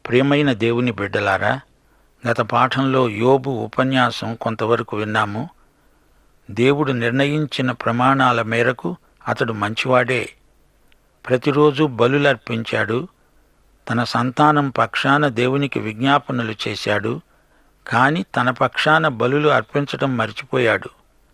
ప్రియమైన దేవుని బిడ్డలారా గత పాఠంలో యోబు ఉపన్యాసం కొంతవరకు విన్నాము దేవుడు నిర్ణయించిన ప్రమాణాల మేరకు అతడు మంచివాడే ప్రతిరోజు బలులర్పించాడు తన సంతానం పక్షాన దేవునికి విజ్ఞాపనలు చేశాడు కాని తన పక్షాన బలులు అర్పించటం మర్చిపోయాడు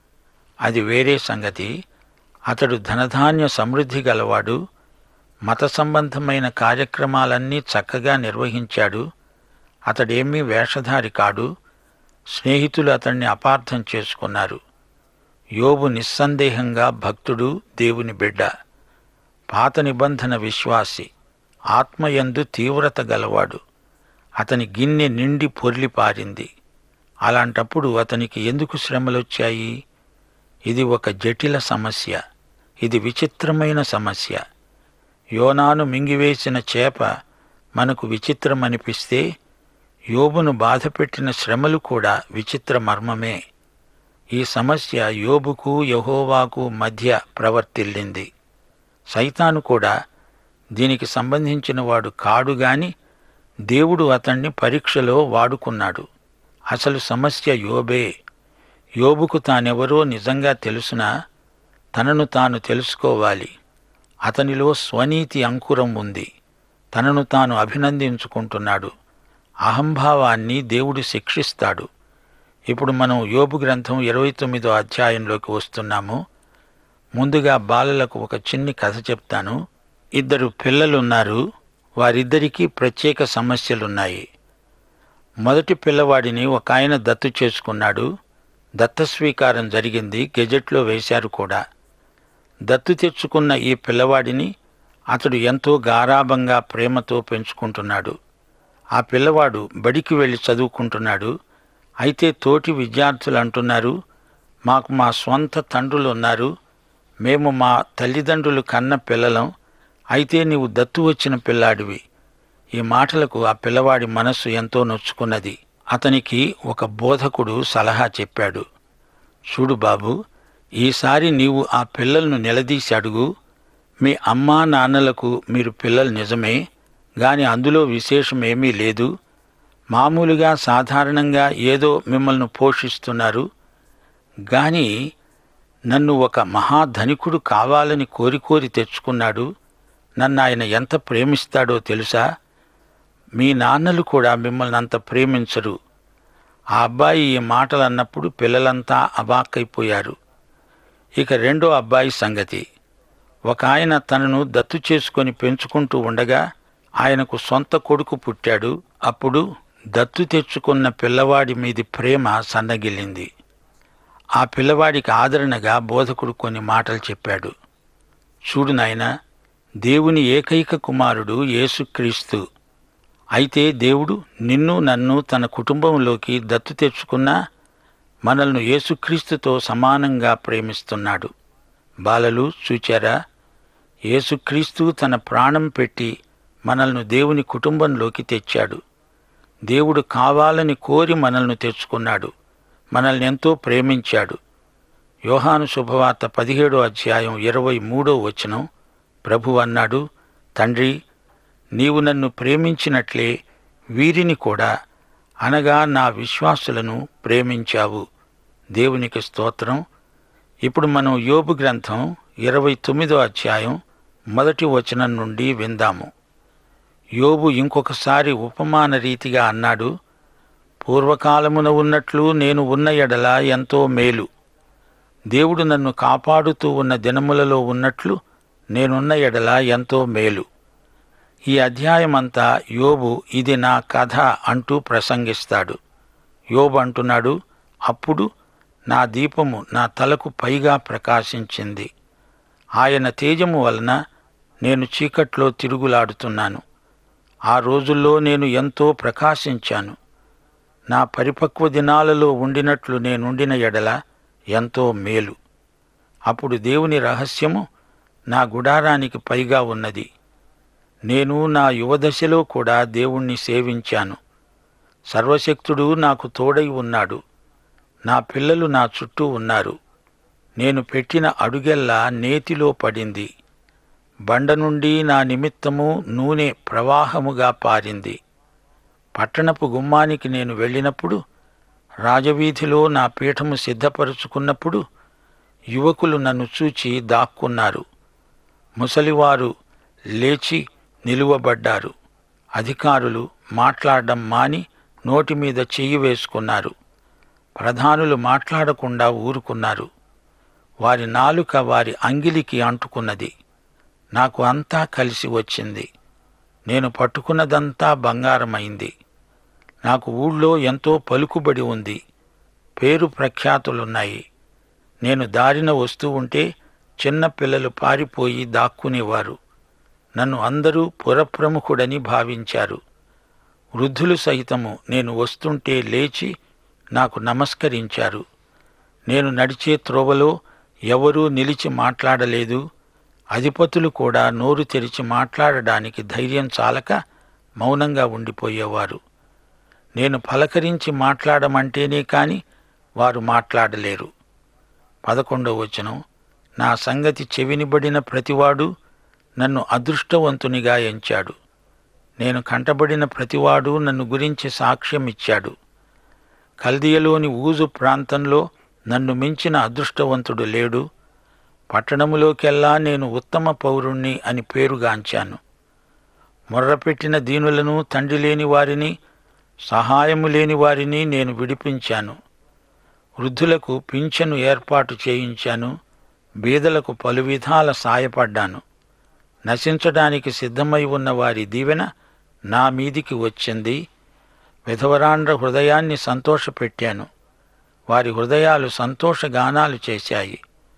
అది వేరే సంగతి అతడు ధనధాన్య సమృద్ధి గలవాడు మత సంబంధమైన కార్యక్రమాలన్నీ చక్కగా నిర్వహించాడు అతడేమీ వేషధారి కాడు స్నేహితులు అతన్ని అపార్థం చేసుకున్నారు యోబు నిస్సందేహంగా భక్తుడు దేవుని బిడ్డ పాత నిబంధన విశ్వాసి ఆత్మయందు తీవ్రత గలవాడు అతని గిన్నె నిండి పొర్లిపారింది అలాంటప్పుడు అతనికి ఎందుకు శ్రమలొచ్చాయి ఇది ఒక జటిల సమస్య ఇది విచిత్రమైన సమస్య యోనాను మింగివేసిన చేప మనకు విచిత్రమనిపిస్తే యోబును బాధపెట్టిన శ్రమలు కూడా విచిత్ర మర్మమే ఈ సమస్య యోబుకు యహోవాకు మధ్య ప్రవర్తిల్లింది సైతాను కూడా దీనికి సంబంధించిన వాడు కాడు గాని దేవుడు అతణ్ణి పరీక్షలో వాడుకున్నాడు అసలు సమస్య యోబే యోబుకు తానెవరో నిజంగా తెలుసునా తనను తాను తెలుసుకోవాలి అతనిలో స్వనీతి అంకురం ఉంది తనను తాను అభినందించుకుంటున్నాడు అహంభావాన్ని దేవుడు శిక్షిస్తాడు ఇప్పుడు మనం యోబు గ్రంథం ఇరవై తొమ్మిదో అధ్యాయంలోకి వస్తున్నాము ముందుగా బాలలకు ఒక చిన్ని కథ చెప్తాను ఇద్దరు పిల్లలున్నారు వారిద్దరికీ ప్రత్యేక సమస్యలున్నాయి మొదటి పిల్లవాడిని ఒక ఆయన దత్తు చేసుకున్నాడు దత్త స్వీకారం జరిగింది గెజెట్లో వేశారు కూడా దత్తు తెచ్చుకున్న ఈ పిల్లవాడిని అతడు ఎంతో గారాభంగా ప్రేమతో పెంచుకుంటున్నాడు ఆ పిల్లవాడు బడికి వెళ్ళి చదువుకుంటున్నాడు అయితే తోటి విద్యార్థులు అంటున్నారు మాకు మా స్వంత తండ్రులు ఉన్నారు మేము మా తల్లిదండ్రులు కన్న పిల్లలం అయితే నీవు దత్తు వచ్చిన పిల్లాడివి ఈ మాటలకు ఆ పిల్లవాడి మనస్సు ఎంతో నొచ్చుకున్నది అతనికి ఒక బోధకుడు సలహా చెప్పాడు చూడు బాబు ఈసారి నీవు ఆ పిల్లలను నిలదీసి అడుగు మీ అమ్మా నాన్నలకు మీరు పిల్లలు నిజమే గాని అందులో విశేషమేమీ లేదు మామూలుగా సాధారణంగా ఏదో మిమ్మల్ని పోషిస్తున్నారు గాని నన్ను ఒక మహాధనికుడు కావాలని కోరి కోరి తెచ్చుకున్నాడు నన్ను ఆయన ఎంత ప్రేమిస్తాడో తెలుసా మీ నాన్నలు కూడా మిమ్మల్ని అంత ప్రేమించరు ఆ అబ్బాయి ఈ మాటలు అన్నప్పుడు పిల్లలంతా అబాక్కైపోయారు ఇక రెండో అబ్బాయి సంగతి ఒక ఆయన తనను దత్తు చేసుకొని పెంచుకుంటూ ఉండగా ఆయనకు సొంత కొడుకు పుట్టాడు అప్పుడు దత్తు తెచ్చుకున్న పిల్లవాడి మీది ప్రేమ సన్నగిల్లింది ఆ పిల్లవాడికి ఆదరణగా బోధకుడు కొన్ని మాటలు చెప్పాడు చూడు నాయనా దేవుని ఏకైక కుమారుడు యేసుక్రీస్తు అయితే దేవుడు నిన్ను నన్ను తన కుటుంబంలోకి దత్తు తెచ్చుకున్నా మనల్ని యేసుక్రీస్తుతో సమానంగా ప్రేమిస్తున్నాడు బాలలు చూచారా యేసుక్రీస్తు తన ప్రాణం పెట్టి మనల్ని దేవుని కుటుంబంలోకి తెచ్చాడు దేవుడు కావాలని కోరి మనల్ని తెచ్చుకున్నాడు మనల్ని ఎంతో ప్రేమించాడు యోహాను శుభవార్త పదిహేడో అధ్యాయం ఇరవై మూడో వచనం ప్రభు అన్నాడు తండ్రి నీవు నన్ను ప్రేమించినట్లే వీరిని కూడా అనగా నా విశ్వాసులను ప్రేమించావు దేవునికి స్తోత్రం ఇప్పుడు మనం యోబు గ్రంథం ఇరవై తొమ్మిదో అధ్యాయం మొదటి వచనం నుండి విందాము యోబు ఇంకొకసారి ఉపమాన రీతిగా అన్నాడు పూర్వకాలమున ఉన్నట్లు నేను ఉన్న ఎడల ఎంతో మేలు దేవుడు నన్ను కాపాడుతూ ఉన్న దినములలో ఉన్నట్లు నేనున్న ఎడల ఎంతో మేలు ఈ అధ్యాయమంతా యోబు ఇది నా కథ అంటూ ప్రసంగిస్తాడు యోబు అంటున్నాడు అప్పుడు నా దీపము నా తలకు పైగా ప్రకాశించింది ఆయన తేజము వలన నేను చీకట్లో తిరుగులాడుతున్నాను ఆ రోజుల్లో నేను ఎంతో ప్రకాశించాను నా పరిపక్వ దినాలలో ఉండినట్లు నేనుండిన ఎడల ఎంతో మేలు అప్పుడు దేవుని రహస్యము నా గుడారానికి పైగా ఉన్నది నేను నా యువదశలో కూడా దేవుణ్ణి సేవించాను సర్వశక్తుడు నాకు తోడై ఉన్నాడు నా పిల్లలు నా చుట్టూ ఉన్నారు నేను పెట్టిన అడుగెల్లా నేతిలో పడింది బండ నుండి నా నిమిత్తము నూనె ప్రవాహముగా పారింది పట్టణపు గుమ్మానికి నేను వెళ్ళినప్పుడు రాజవీధిలో నా పీఠము సిద్ధపరుచుకున్నప్పుడు యువకులు నన్ను చూచి దాక్కున్నారు ముసలివారు లేచి నిలువబడ్డారు అధికారులు మాట్లాడడం మాని నోటి మీద చెయ్యి వేసుకున్నారు ప్రధానులు మాట్లాడకుండా ఊరుకున్నారు వారి నాలుక వారి అంగిలికి అంటుకున్నది నాకు అంతా కలిసి వచ్చింది నేను పట్టుకున్నదంతా బంగారమైంది నాకు ఊళ్ళో ఎంతో పలుకుబడి ఉంది పేరు ప్రఖ్యాతులున్నాయి నేను దారిన వస్తూ ఉంటే చిన్న పిల్లలు పారిపోయి దాక్కునేవారు నన్ను అందరూ పురప్రముఖుడని భావించారు వృద్ధులు సహితము నేను వస్తుంటే లేచి నాకు నమస్కరించారు నేను నడిచే త్రోవలో ఎవరూ నిలిచి మాట్లాడలేదు అధిపతులు కూడా నోరు తెరిచి మాట్లాడడానికి ధైర్యం చాలక మౌనంగా ఉండిపోయేవారు నేను పలకరించి మాట్లాడమంటేనే కాని వారు మాట్లాడలేరు పదకొండవ వచనం నా సంగతి చెవినిబడిన ప్రతివాడు నన్ను అదృష్టవంతునిగా ఎంచాడు నేను కంటబడిన ప్రతివాడు నన్ను గురించి సాక్ష్యం ఇచ్చాడు కల్దియలోని ఊజు ప్రాంతంలో నన్ను మించిన అదృష్టవంతుడు లేడు పట్టణములోకెల్లా నేను ఉత్తమ పౌరుణ్ణి అని పేరుగాంచాను మొర్రపెట్టిన దీనులను తండ్రి లేని వారిని సహాయము లేని వారిని నేను విడిపించాను వృద్ధులకు పింఛను ఏర్పాటు చేయించాను బీదలకు పలు విధాల సాయపడ్డాను నశించడానికి సిద్ధమై ఉన్న వారి దీవెన నా మీదికి వచ్చింది విధవరాండ్ర హృదయాన్ని సంతోషపెట్టాను వారి హృదయాలు సంతోషగానాలు చేశాయి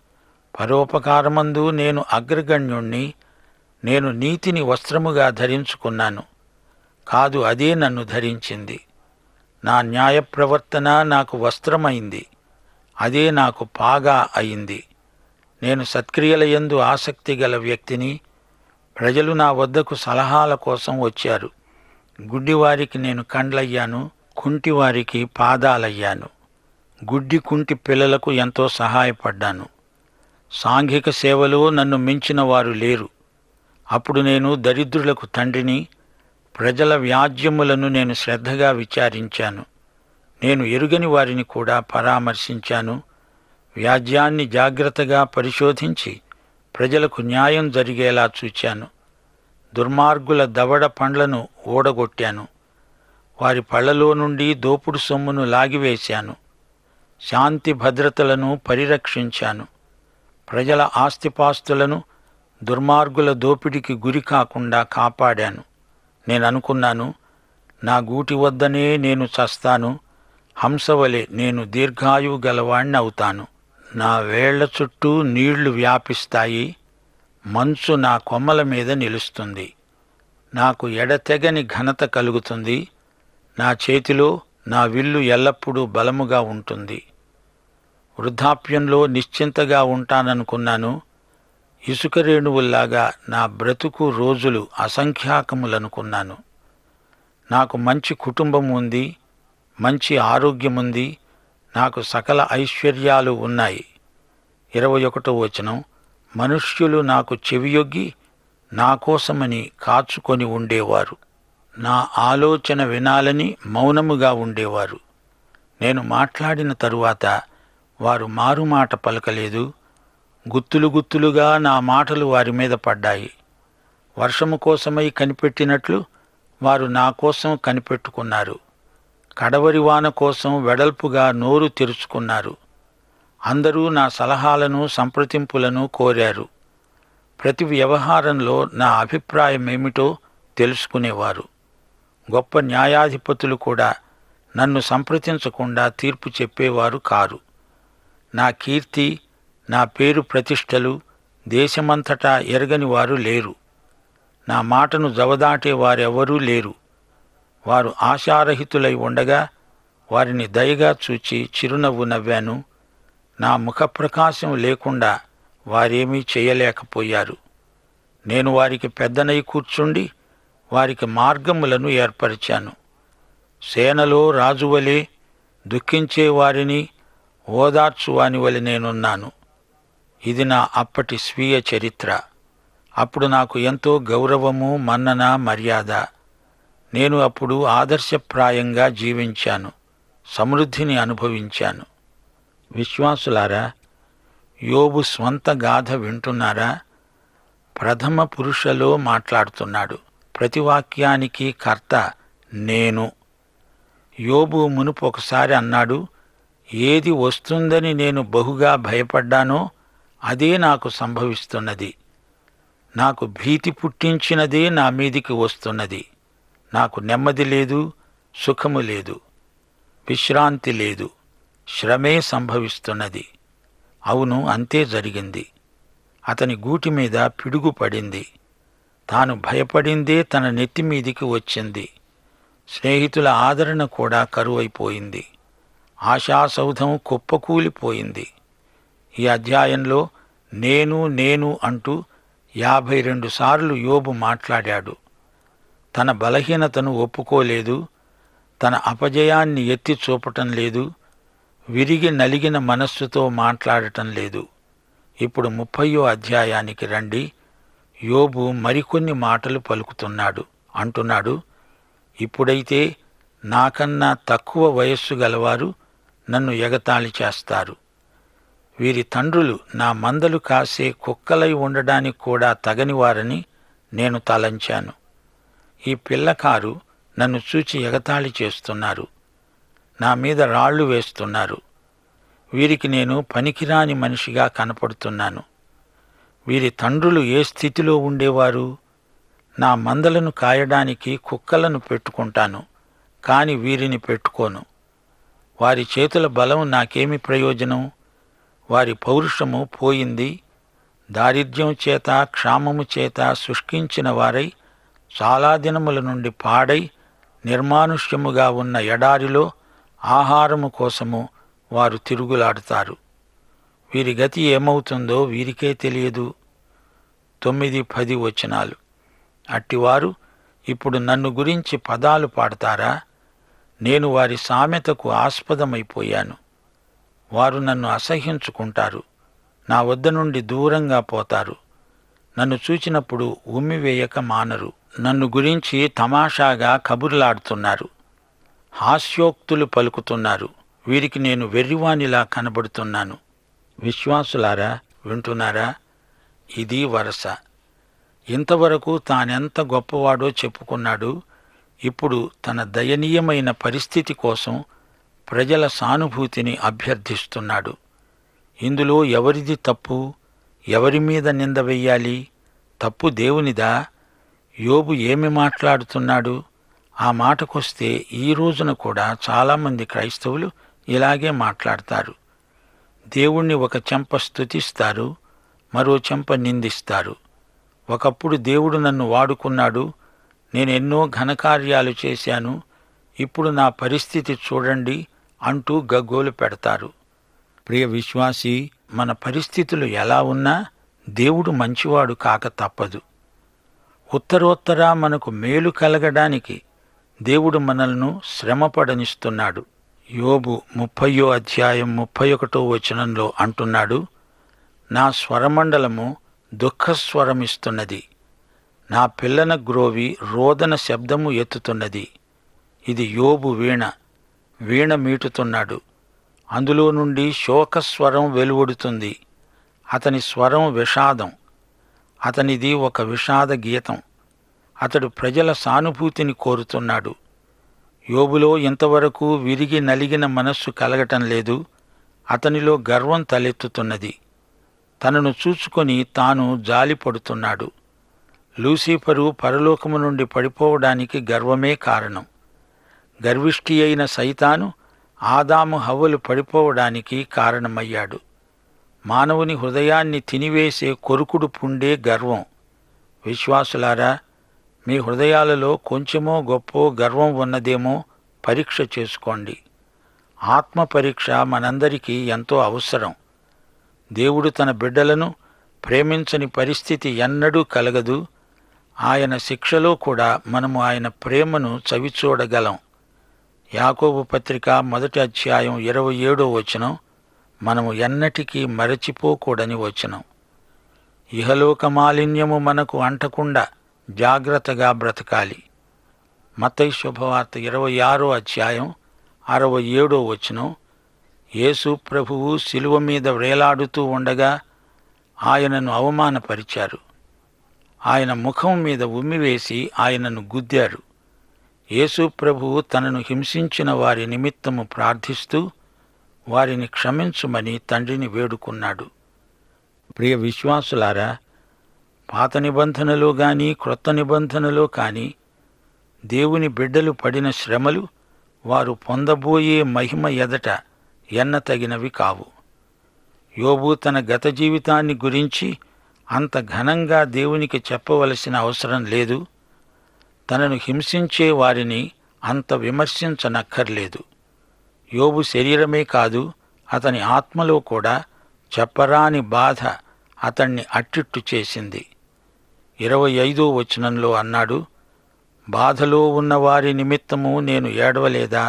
పరోపకారమందు నేను అగ్రగణ్యుణ్ణి నేను నీతిని వస్త్రముగా ధరించుకున్నాను కాదు అదే నన్ను ధరించింది నా న్యాయ ప్రవర్తన నాకు వస్త్రమైంది అదే నాకు పాగా అయింది నేను సత్క్రియల యందు ఆసక్తి గల వ్యక్తిని ప్రజలు నా వద్దకు సలహాల కోసం వచ్చారు గుడ్డివారికి నేను కండ్లయ్యాను కుంటివారికి పాదాలయ్యాను గుడ్డి కుంటి పిల్లలకు ఎంతో సహాయపడ్డాను సాంఘిక సేవలో నన్ను మించిన వారు లేరు అప్పుడు నేను దరిద్రులకు తండ్రిని ప్రజల వ్యాజ్యములను నేను శ్రద్ధగా విచారించాను నేను ఎరుగని వారిని కూడా పరామర్శించాను వ్యాజ్యాన్ని జాగ్రత్తగా పరిశోధించి ప్రజలకు న్యాయం జరిగేలా చూచాను దుర్మార్గుల దవడ పండ్లను ఓడగొట్టాను వారి పళ్లలో నుండి దోపుడు సొమ్మును లాగివేశాను శాంతి భద్రతలను పరిరక్షించాను ప్రజల ఆస్తిపాస్తులను దుర్మార్గుల దోపిడికి గురి కాకుండా కాపాడాను నేను అనుకున్నాను నా గూటి వద్దనే నేను చస్తాను హంసవలె నేను దీర్ఘాయువు గలవాణ్ణి అవుతాను నా వేళ్ల చుట్టూ నీళ్లు వ్యాపిస్తాయి మంచు నా కొమ్మల మీద నిలుస్తుంది నాకు ఎడతెగని ఘనత కలుగుతుంది నా చేతిలో నా విల్లు ఎల్లప్పుడూ బలముగా ఉంటుంది వృద్ధాప్యంలో నిశ్చింతగా ఉంటాననుకున్నాను ఇసుక రేణువుల్లాగా నా బ్రతుకు రోజులు అసంఖ్యాకములనుకున్నాను నాకు మంచి కుటుంబం ఉంది మంచి ఆరోగ్యముంది నాకు సకల ఐశ్వర్యాలు ఉన్నాయి ఇరవై ఒకటో వచనం మనుష్యులు నాకు చెవియొగ్గి నా కోసమని కాచుకొని ఉండేవారు నా ఆలోచన వినాలని మౌనముగా ఉండేవారు నేను మాట్లాడిన తరువాత వారు మారుమాట పలకలేదు గుత్తులు గుత్తులుగా నా మాటలు వారి మీద పడ్డాయి వర్షము కోసమై కనిపెట్టినట్లు వారు నా కోసం కనిపెట్టుకున్నారు కడవరి వాన కోసం వెడల్పుగా నోరు తెరుచుకున్నారు అందరూ నా సలహాలను సంప్రదింపులను కోరారు ప్రతి వ్యవహారంలో నా అభిప్రాయం ఏమిటో తెలుసుకునేవారు గొప్ప న్యాయాధిపతులు కూడా నన్ను సంప్రదించకుండా తీర్పు చెప్పేవారు కారు నా కీర్తి నా పేరు ప్రతిష్టలు దేశమంతటా ఎరగని వారు లేరు నా మాటను జవదాటే వారెవరూ లేరు వారు ఆశారహితులై ఉండగా వారిని దయగా చూచి చిరునవ్వు నవ్వాను నా ముఖప్రకాశం లేకుండా వారేమీ చేయలేకపోయారు నేను వారికి పెద్దనై కూర్చుండి వారికి మార్గములను ఏర్పరిచాను సేనలో రాజువలే దుఃఖించే వారిని ఓదార్చువాని వలె నేనున్నాను ఇది నా అప్పటి స్వీయ చరిత్ర అప్పుడు నాకు ఎంతో గౌరవము మన్నన మర్యాద నేను అప్పుడు ఆదర్శప్రాయంగా జీవించాను సమృద్ధిని అనుభవించాను విశ్వాసులారా యోబు స్వంత గాథ వింటున్నారా ప్రథమ పురుషలో మాట్లాడుతున్నాడు ప్రతి వాక్యానికి కర్త నేను యోబు మునుపు ఒకసారి అన్నాడు ఏది వస్తుందని నేను బహుగా భయపడ్డానో అదే నాకు సంభవిస్తున్నది నాకు భీతి పుట్టించినదే నా మీదికి వస్తున్నది నాకు నెమ్మది లేదు సుఖము లేదు విశ్రాంతి లేదు శ్రమే సంభవిస్తున్నది అవును అంతే జరిగింది అతని గూటి మీద పిడుగు పడింది తాను భయపడిందే తన నెత్తి మీదికి వచ్చింది స్నేహితుల ఆదరణ కూడా కరువైపోయింది ఆశాసౌధం కుప్పకూలిపోయింది ఈ అధ్యాయంలో నేను నేను అంటూ యాభై రెండు సార్లు యోబు మాట్లాడాడు తన బలహీనతను ఒప్పుకోలేదు తన అపజయాన్ని ఎత్తి చూపటం లేదు విరిగి నలిగిన మనస్సుతో మాట్లాడటం లేదు ఇప్పుడు ముప్పయో అధ్యాయానికి రండి యోబు మరికొన్ని మాటలు పలుకుతున్నాడు అంటున్నాడు ఇప్పుడైతే నాకన్నా తక్కువ వయస్సు గలవారు నన్ను ఎగతాళి చేస్తారు వీరి తండ్రులు నా మందలు కాసే కుక్కలై ఉండడానికి కూడా తగనివారని నేను తలంచాను ఈ పిల్లకారు నన్ను చూచి ఎగతాళి చేస్తున్నారు నా మీద రాళ్లు వేస్తున్నారు వీరికి నేను పనికిరాని మనిషిగా కనపడుతున్నాను వీరి తండ్రులు ఏ స్థితిలో ఉండేవారు నా మందలను కాయడానికి కుక్కలను పెట్టుకుంటాను కాని వీరిని పెట్టుకోను వారి చేతుల బలం నాకేమి ప్రయోజనం వారి పౌరుషము పోయింది దారిద్ర్యం చేత క్షామము చేత శుష్కించిన వారై చాలా దినముల నుండి పాడై నిర్మానుష్యముగా ఉన్న ఎడారిలో ఆహారము కోసము వారు తిరుగులాడుతారు వీరి గతి ఏమవుతుందో వీరికే తెలియదు తొమ్మిది పది వచనాలు అట్టివారు ఇప్పుడు నన్ను గురించి పదాలు పాడతారా నేను వారి సామెతకు ఆస్పదమైపోయాను వారు నన్ను అసహ్యించుకుంటారు నా వద్ద నుండి దూరంగా పోతారు నన్ను చూచినప్పుడు ఉమ్మివేయక మానరు నన్ను గురించి తమాషాగా కబుర్లాడుతున్నారు హాస్యోక్తులు పలుకుతున్నారు వీరికి నేను వెర్రివానిలా కనబడుతున్నాను విశ్వాసులారా వింటున్నారా ఇది వరస ఇంతవరకు తానెంత గొప్పవాడో చెప్పుకున్నాడు ఇప్పుడు తన దయనీయమైన పరిస్థితి కోసం ప్రజల సానుభూతిని అభ్యర్థిస్తున్నాడు ఇందులో ఎవరిది తప్పు ఎవరి మీద నింద వెయ్యాలి తప్పు దేవునిదా యోబు ఏమి మాట్లాడుతున్నాడు ఆ మాటకొస్తే ఈ రోజున కూడా చాలామంది క్రైస్తవులు ఇలాగే మాట్లాడతారు దేవుణ్ణి ఒక చెంప స్తుతిస్తారు మరో చెంప నిందిస్తారు ఒకప్పుడు దేవుడు నన్ను వాడుకున్నాడు నేను ఎన్నో ఘనకార్యాలు చేశాను ఇప్పుడు నా పరిస్థితి చూడండి అంటూ గగ్గోలు పెడతారు ప్రియ విశ్వాసి మన పరిస్థితులు ఎలా ఉన్నా దేవుడు మంచివాడు కాక తప్పదు ఉత్తరోత్తరా మనకు మేలు కలగడానికి దేవుడు మనల్ని శ్రమపడనిస్తున్నాడు యోబు ముప్పయో అధ్యాయం ముప్పై ఒకటో వచనంలో అంటున్నాడు నా స్వరమండలము దుఃఖస్వరమిస్తున్నది నా పిల్లన గ్రోవి రోదన శబ్దము ఎత్తుతున్నది ఇది యోబు వీణ వీణ మీటుతున్నాడు అందులో నుండి శోకస్వరం వెలువడుతుంది అతని స్వరం విషాదం అతనిది ఒక విషాద గీతం అతడు ప్రజల సానుభూతిని కోరుతున్నాడు యోబులో ఇంతవరకు విరిగి నలిగిన మనస్సు కలగటం లేదు అతనిలో గర్వం తలెత్తుతున్నది తనను చూచుకొని తాను జాలిపడుతున్నాడు లూసిఫరు పరలోకము నుండి పడిపోవడానికి గర్వమే కారణం గర్విష్ఠి అయిన సైతాను ఆదాము హవ్వలు పడిపోవడానికి కారణమయ్యాడు మానవుని హృదయాన్ని తినివేసే కొరుకుడు పుండే గర్వం విశ్వాసులారా మీ హృదయాలలో కొంచెమో గొప్పో గర్వం ఉన్నదేమో పరీక్ష చేసుకోండి ఆత్మ పరీక్ష మనందరికీ ఎంతో అవసరం దేవుడు తన బిడ్డలను ప్రేమించని పరిస్థితి ఎన్నడూ కలగదు ఆయన శిక్షలో కూడా మనము ఆయన ప్రేమను చవిచూడగలం యాకోబు పత్రిక మొదటి అధ్యాయం ఇరవై ఏడో వచనం మనము ఎన్నటికీ మరచిపోకూడని వచనం ఇహలోక మాలిన్యము మనకు అంటకుండా జాగ్రత్తగా బ్రతకాలి మత్తయి శుభవార్త ఇరవై ఆరో అధ్యాయం అరవై ఏడో వచనం యేసు ప్రభువు శిలువ మీద వేలాడుతూ ఉండగా ఆయనను అవమానపరిచారు ఆయన ముఖం మీద ఉమ్మివేసి ఆయనను గుద్దారు యేసు ప్రభువు తనను హింసించిన వారి నిమిత్తము ప్రార్థిస్తూ వారిని క్షమించుమని తండ్రిని వేడుకున్నాడు ప్రియ విశ్వాసులారా పాత నిబంధనలో గాని క్రొత్త నిబంధనలో కానీ దేవుని బిడ్డలు పడిన శ్రమలు వారు పొందబోయే మహిమ ఎదట ఎన్న తగినవి కావు యోబు తన గత జీవితాన్ని గురించి అంత ఘనంగా దేవునికి చెప్పవలసిన అవసరం లేదు తనను హింసించే వారిని అంత విమర్శించనక్కర్లేదు యోబు శరీరమే కాదు అతని ఆత్మలో కూడా చెప్పరాని బాధ అతన్ని అట్టిట్టు చేసింది ఇరవై ఐదో వచనంలో అన్నాడు బాధలో ఉన్న వారి నిమిత్తము నేను ఏడవలేదా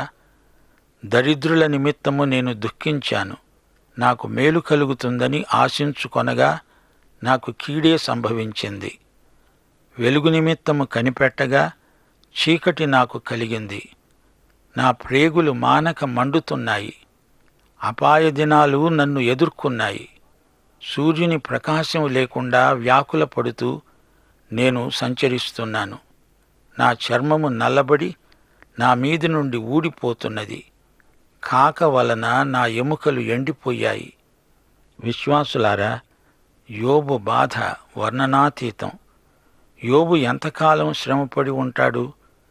దరిద్రుల నిమిత్తము నేను దుఃఖించాను నాకు మేలు కలుగుతుందని ఆశించుకొనగా నాకు కీడే సంభవించింది వెలుగు నిమిత్తము కనిపెట్టగా చీకటి నాకు కలిగింది నా ప్రేగులు మానక మండుతున్నాయి అపాయ దినాలు నన్ను ఎదుర్కొన్నాయి సూర్యుని ప్రకాశం లేకుండా వ్యాకుల పడుతూ నేను సంచరిస్తున్నాను నా చర్మము నల్లబడి నా మీది నుండి ఊడిపోతున్నది కాక వలన నా ఎముకలు ఎండిపోయాయి విశ్వాసులారా యోబు బాధ వర్ణనాతీతం యోబు ఎంతకాలం శ్రమపడి ఉంటాడు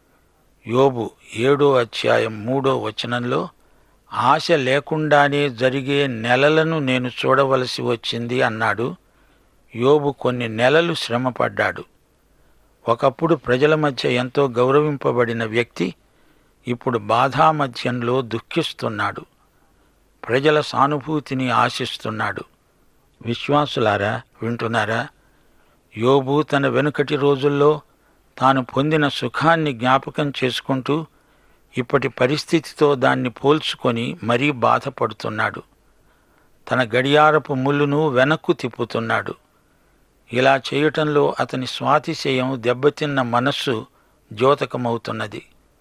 యోబు ఏడో అధ్యాయం మూడో వచనంలో ఆశ లేకుండానే జరిగే నెలలను నేను చూడవలసి వచ్చింది అన్నాడు యోబు కొన్ని నెలలు శ్రమపడ్డాడు ఒకప్పుడు ప్రజల మధ్య ఎంతో గౌరవింపబడిన వ్యక్తి ఇప్పుడు బాధామధ్యంలో దుఃఖిస్తున్నాడు ప్రజల సానుభూతిని ఆశిస్తున్నాడు విశ్వాసులారా వింటున్నారా యోబు తన వెనుకటి రోజుల్లో తాను పొందిన సుఖాన్ని జ్ఞాపకం చేసుకుంటూ ఇప్పటి పరిస్థితితో దాన్ని పోల్చుకొని మరీ బాధపడుతున్నాడు తన గడియారపు ముళ్ళును వెనక్కు తిప్పుతున్నాడు ఇలా చేయటంలో అతని స్వాతిశయం దెబ్బతిన్న మనస్సు ద్యోతకమవుతున్నది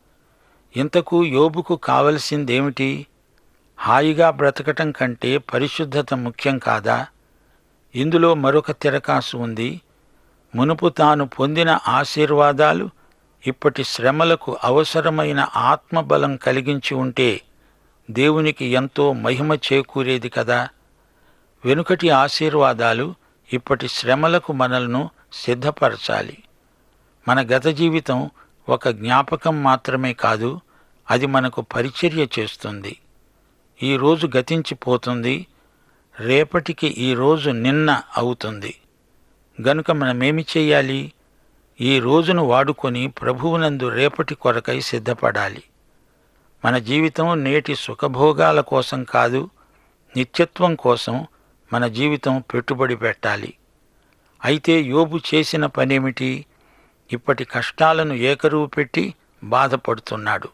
ఇంతకు యోబుకు కావలసిందేమిటి హాయిగా బ్రతకటం కంటే పరిశుద్ధత ముఖ్యం కాదా ఇందులో మరొక తిరకాసు ఉంది మునుపు తాను పొందిన ఆశీర్వాదాలు ఇప్పటి శ్రమలకు అవసరమైన ఆత్మబలం కలిగించి ఉంటే దేవునికి ఎంతో మహిమ చేకూరేది కదా వెనుకటి ఆశీర్వాదాలు ఇప్పటి శ్రమలకు మనల్ని సిద్ధపరచాలి మన గత జీవితం ఒక జ్ఞాపకం మాత్రమే కాదు అది మనకు పరిచర్య చేస్తుంది ఈ రోజు గతించిపోతుంది రేపటికి ఈ రోజు నిన్న అవుతుంది గనుక మనమేమి చెయ్యాలి ఈ రోజును వాడుకొని ప్రభువునందు రేపటి కొరకై సిద్ధపడాలి మన జీవితం నేటి సుఖభోగాల కోసం కాదు నిత్యత్వం కోసం మన జీవితం పెట్టుబడి పెట్టాలి అయితే యోబు చేసిన పనేమిటి ఇప్పటి కష్టాలను ఏకరువు పెట్టి బాధపడుతున్నాడు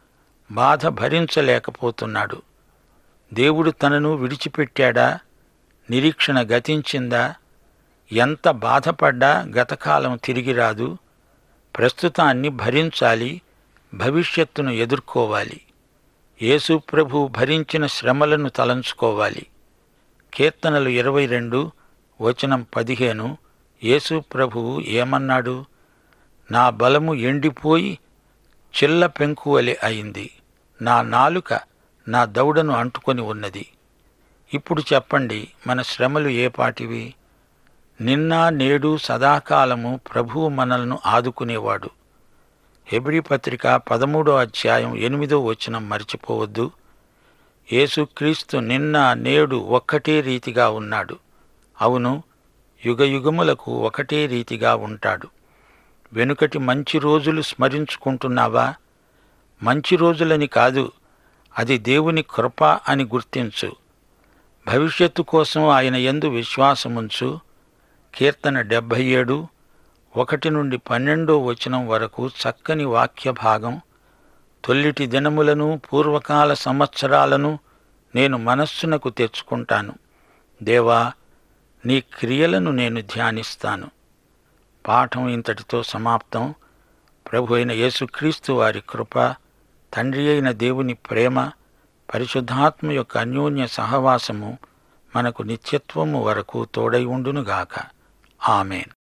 బాధ భరించలేకపోతున్నాడు దేవుడు తనను విడిచిపెట్టాడా నిరీక్షణ గతించిందా ఎంత బాధపడ్డా గతకాలం తిరిగి రాదు ప్రస్తుతాన్ని భరించాలి భవిష్యత్తును ఎదుర్కోవాలి యేసు ప్రభు భరించిన శ్రమలను తలంచుకోవాలి కీర్తనలు ఇరవై రెండు వచనం పదిహేను యేసు ప్రభువు ఏమన్నాడు నా బలము ఎండిపోయి చిల్ల పెంకువలె అయింది నా నాలుక నా దౌడను అంటుకొని ఉన్నది ఇప్పుడు చెప్పండి మన శ్రమలు ఏపాటివి నిన్న నేడు సదాకాలము ప్రభువు మనల్ని ఆదుకునేవాడు హెబ్రీ పత్రిక పదమూడో అధ్యాయం ఎనిమిదో వచనం మర్చిపోవద్దు యేసుక్రీస్తు నిన్న నేడు ఒక్కటే రీతిగా ఉన్నాడు అవును యుగయుగములకు ఒకటే రీతిగా ఉంటాడు వెనుకటి మంచి రోజులు స్మరించుకుంటున్నావా మంచి రోజులని కాదు అది దేవుని కృప అని గుర్తించు భవిష్యత్తు కోసం ఆయన యందు విశ్వాసముంచు కీర్తన డెబ్భై ఏడు ఒకటి నుండి పన్నెండో వచనం వరకు చక్కని వాక్య భాగం తొల్లిటి దినములను పూర్వకాల సంవత్సరాలను నేను మనస్సునకు తెచ్చుకుంటాను దేవా నీ క్రియలను నేను ధ్యానిస్తాను పాఠం ఇంతటితో సమాప్తం ప్రభు అయిన యేసుక్రీస్తు వారి కృప తండ్రి అయిన దేవుని ప్రేమ పరిశుద్ధాత్మ యొక్క అన్యోన్య సహవాసము మనకు నిత్యత్వము వరకు తోడై ఉండునుగాక ఆమెన్